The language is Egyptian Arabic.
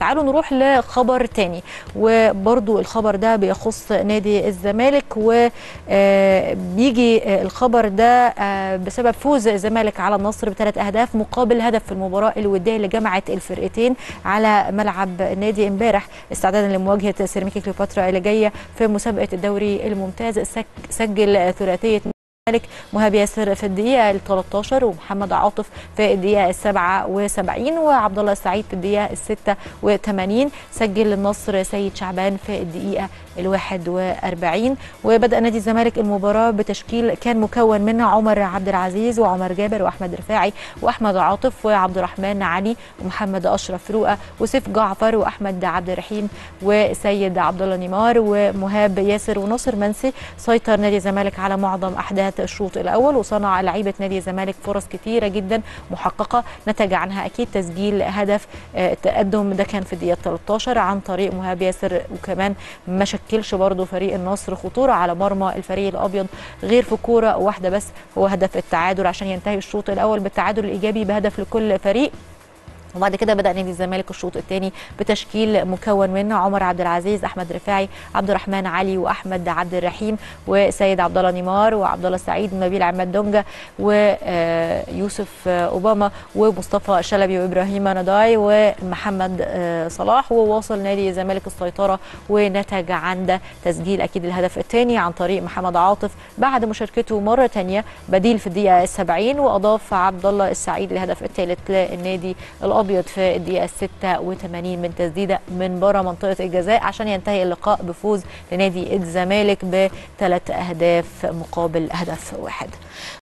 تعالوا نروح لخبر تاني وبرضو الخبر ده بيخص نادي الزمالك وبيجي الخبر ده بسبب فوز الزمالك على النصر بثلاث اهداف مقابل هدف في المباراه الوديه اللي جمعت الفرقتين على ملعب النادي امبارح استعدادا لمواجهه سيراميكا كليوباترا اللي جايه في مسابقه الدوري الممتاز سجل ثلاثيه الملك مهاب ياسر في الدقيقة ال 13 ومحمد عاطف في الدقيقة ال 77 وعبد الله السعيد في الدقيقة ال 86 سجل النصر سيد شعبان في الدقيقة ال 41 وبدأ نادي الزمالك المباراة بتشكيل كان مكون من عمر عبد العزيز وعمر جابر وأحمد رفاعي وأحمد عاطف وعبد الرحمن علي ومحمد أشرف رؤى وسيف جعفر وأحمد عبد الرحيم وسيد عبد الله نيمار ومهاب ياسر وناصر منسي سيطر نادي الزمالك على معظم أحداث الشوط الاول وصنع لعيبه نادي الزمالك فرص كثيره جدا محققه نتج عنها اكيد تسجيل هدف التقدم ده كان في الدقيقه 13 عن طريق مهاب ياسر وكمان ما شكلش برضه فريق النصر خطوره على مرمى الفريق الابيض غير في كوره واحده بس هو هدف التعادل عشان ينتهي الشوط الاول بالتعادل الايجابي بهدف لكل فريق وبعد كده بدا نادي الزمالك الشوط الثاني بتشكيل مكون من عمر عبد العزيز احمد رفاعي عبد الرحمن علي واحمد عبد الرحيم وسيد عبد الله نيمار وعبد الله السعيد ونبيل عماد دونجا ويوسف اوباما ومصطفى شلبي وابراهيم نداي ومحمد صلاح وواصل نادي الزمالك السيطره ونتج عن ده تسجيل اكيد الهدف الثاني عن طريق محمد عاطف بعد مشاركته مره ثانيه بديل في الدقيقه 70 واضاف عبد الله السعيد الهدف الثالث للنادي الابيض الابيض في الدقيقه 86 من تسديده من بره منطقه الجزاء عشان ينتهي اللقاء بفوز لنادي الزمالك بثلاث اهداف مقابل هدف واحد